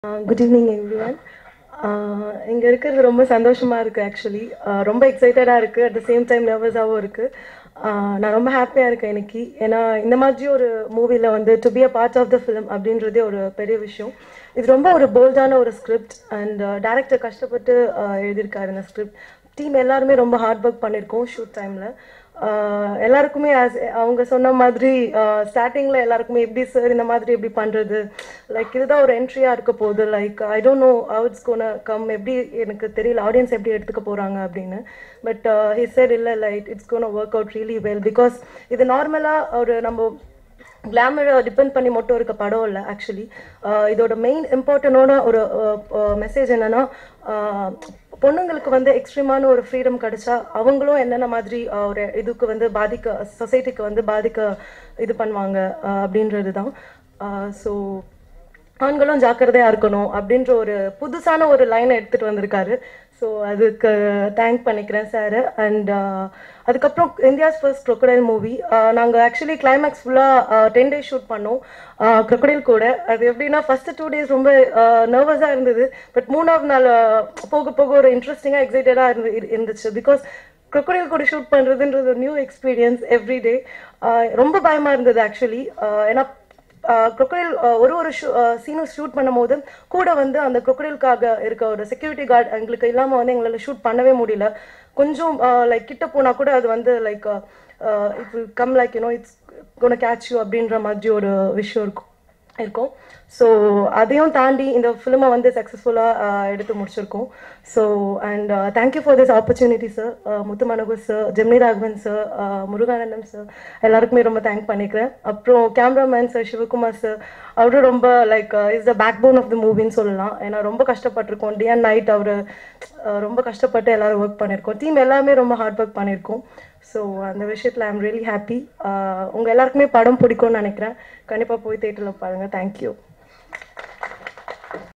good evening everyone இங்கே இருக்கிறது ரொம்ப சந்தோஷமாக இருக்குது ஆக்சுவலி ரொம்ப எக்ஸைட்டடாக இருக்குது அட் த சேம் டைம் நர்வஸாகவும் இருக்குது நான் ரொம்ப ஹாப்பியாக இருக்கேன் இன்னைக்கு ஏன்னா இந்த மாதிரி ஒரு மூவியில் வந்து to be a part of the film அப்படின்றதே ஒரு பெரிய விஷயம் இது ரொம்ப ஒரு போல்டான ஒரு ஸ்கிரிப்ட் அண்ட் டேரக்டர் கஷ்டப்பட்டு uh, எழுதியிருக்காரு இந்த ஸ்கிரிப்ட் டீம் எல்லாருமே ரொம்ப ஹார்ட் ஒர்க் பண்ணியிருக்கோம் ஷூட் டைமில் எல்லாருக்குமே as அவங்க சொன்ன மாதிரி ஸ்டார்டிங்கில் எல்லாருக்குமே எப்படி சார் இந்த மாதிரி எப்படி பண்ணுறது லைக் இதுதான் ஒரு என்ட்ரியாக இருக்க போகுது like I don't know how it's gonna come எப்படி எனக்கு தெரியல ஆடியன்ஸ் எப்படி எடுத்துக்க போகிறாங்க அப்படின்னு பட் ஹி said இல்லை right it's gonna work out really well because இது நார்மலாக ஒரு நம்ம கிளாமரை டிபெண்ட் பண்ணி மட்டும் இருக்க படம் இல்லை ஆக்சுவலி இதோட மெயின் இம்பார்ட்டனோட ஒரு மெசேஜ் என்னன்னா ஆஹ் பொண்ணுங்களுக்கு வந்து எக்ஸ்ட்ரீமான ஒரு ஃப்ரீடம் கிடைச்சா அவங்களும் என்னென்ன மாதிரி ஆஹ் ஒரு இதுக்கு வந்து பாதிக்க சொசைட்டிக்கு வந்து பாதிக்க இது பண்ணுவாங்க ஆஹ் அப்படின்றது தான் ஸோ ஆண்களும் ஜாக்கிரதையா இருக்கணும் அப்படின்ற ஒரு புதுசான ஒரு லைனை எடுத்துட்டு வந்திருக்காரு ஸோ அதுக்கு தேங்க் பண்ணிக்கிறேன் சார் அண்ட் அதுக்கப்புறம் இந்தியாஸ் ஃபர்ஸ்ட் crocodile மூவி நாங்கள் ஆக்சுவலி கிளைமேக்ஸ் ஃபுல்லாக டென் டேஸ் ஷூட் பண்ணோம் crocodile கூட அது எப்படின்னா ஃபர்ஸ்ட் டூ டேஸ் ரொம்ப நர்வஸாக இருந்தது பட் மூணாவது நாள் ஆஹ் போக போக ஒரு இன்ட்ரெஸ்டிங்காக எக்ஸைட்டடாக இருந்து இரு- இருந்துச்சு பிகாஸ் crocodile கூட ஷூட் பண்ணுறதுன்றது நியூ எக்ஸ்பீரியன்ஸ் எவ்ரி டே ரொம்ப பயமாக இருந்தது ஆக்சுவலி ஏன்னா crocodile ஒரு ஒரு சீனும் ஷூட் பண்ணும்போது கூட வந்து அந்த crocodileக்காக இருக்க ஒரு செக்யூரிட்டி கார்டு எங்களுக்கு இல்லாமல் வந்து எங்களால் ஷூட் பண்ணவே முடியல கொஞ்சம் லைக் கிட்ட போனால் கூட அது வந்து like it will come like you know it's gonna catch you அப்படின்ற மாதிரி ஒரு விஷயம் இருக்கும் இருக்கும் ஸோ அதையும் தாண்டி இந்த ஃபிலிமை வந்து சக்ஸஸ்ஃபுல்லாக எடுத்து முடிச்சிருக்கோம் so and thank you for this opportunity sir Muthu Manohar sir Gemini Raghavan sir Muruganandam sir எல்லாருக்குமே ரொம்ப தேங்க் பண்ணிக்கிறேன் அப்புறம் கேமராமேன் சார் சிவகுமார் சார் அவரும் ரொம்ப like is the backbone of the மூவின்னு சொல்லலாம் ஏன்னா ரொம்ப கஷ்டப்பட்டிருக்கோம் டே அண்ட் நைட் அவர் ரொம்ப கஷ்டப்பட்டு எல்லாரும் ஒர்க் பண்ணியிருக்கோம் டீம் எல்லாமே ரொம்ப ஹார்ட் ஒர்க் பண்ணியிருக்கோம் ஸோ அந்த விஷயத்தில் ஐம் ரியலி ஹாப்பி உங்கள் எல்லாருக்குமே படம் பிடிக்கும்னு நினைக்கிறேன் கண்டிப்பாக போய் தேட்டரில் பாருங்கள் தேங்க்யூ